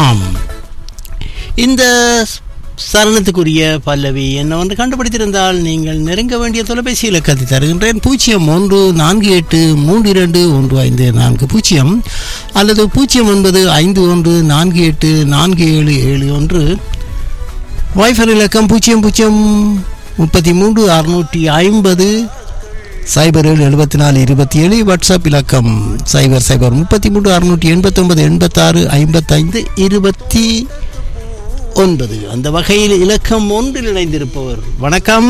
ஆம் இந்த சரணத்துக்குரிய பல்லவி என்னவென்று கண்டுபிடித்திருந்தால் நீங்கள் நெருங்க வேண்டிய தொலைபேசி இலக்கத்தை தருகின்றேன் பூஜ்ஜியம் ஒன்று நான்கு எட்டு மூன்று இரண்டு ஒன்று ஐந்து நான்கு பூஜ்ஜியம் அல்லது பூஜ்ஜியம் ஒன்பது ஐந்து ஒன்று நான்கு எட்டு நான்கு ஏழு ஏழு ஒன்று வைஃபர் இலக்கம் பூஜ்ஜியம் பூஜ்ஜியம் முப்பத்தி மூன்று அறுநூற்றி ஐம்பது சைபர் ஏழு எழுபத்தி நாலு இருபத்தி ஏழு வாட்ஸ்அப் இலக்கம் சைபர் சைபர் முப்பத்தி மூன்று அறுநூற்றி எண்பத்தொன்பது எண்பத்தாறு ஐம்பத்தைந்து இருபத்தி ஒன்பது அந்த வகையில் இலக்கம் ஒன்றில் இணைந்திருப்பவர் வணக்கம்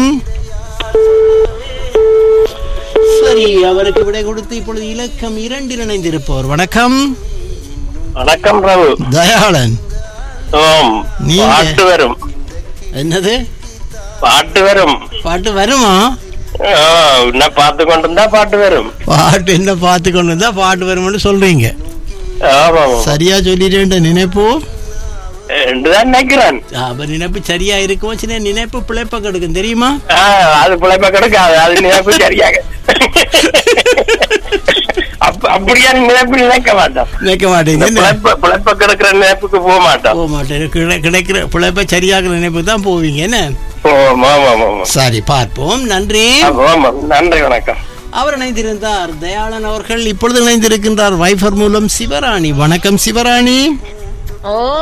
சரி அவருக்கு விடை கொடுத்து இப்பொழுது இலக்கம் இரண்டில் இணைந்திருப்பவர் வணக்கம் வணக்கம் பிரபு தயாளன் ஓம் நீங்க- பாட்டு வரும் என்னது பாட்டு வரும் பாட்டு வருமா ஓ, உன்னை பார்த்து கொண்டிருந்தா பாட்டு வரும் பாட்டு என்ன பார்த்து கொண்டு வந்தா பாட்டு வரும்னு சொல்றீங்க ஆமா சரியா சொல்லிட்டேன் நினைப்பு என்றுதான் நினைக்கிறேன் அப்ப நினைப்பு சரியா இருக்கும் சின்ன நினைப்பு பிழைப்ப கெடுக்கும் தெரியுமா ஆ, அது பிழைப்ப கிடைக்காது அது நினைப்பு சரியாக அப்ப- அப்படியா நினைப்பு நினைக்க மாட்டோம் நினைக்க இந்த மாட்டீங்க என்ன? பிழைப்ப பிழைப்ப கிடக்கிற நினைப்புக்கு போக மாட்டோம் போக மாட்டேன் கிடை- கிடைக்கிற பிழைப்ப சரியாகிற நினைப்பு தான் போவீங்க என்ன ஓம் ஆமா ஆமா ஆமா சரி பார்ப்போம் நன்றி ஆமா, ஆமா நன்றி வணக்கம் அவர் இணைந்திருந்தார் தயாளன் அவர்கள் இப்பொழுது இணைந்திருக்கின்றார் வைஃபர் மூலம் சிவராணி வணக்கம் சிவராணி ஓ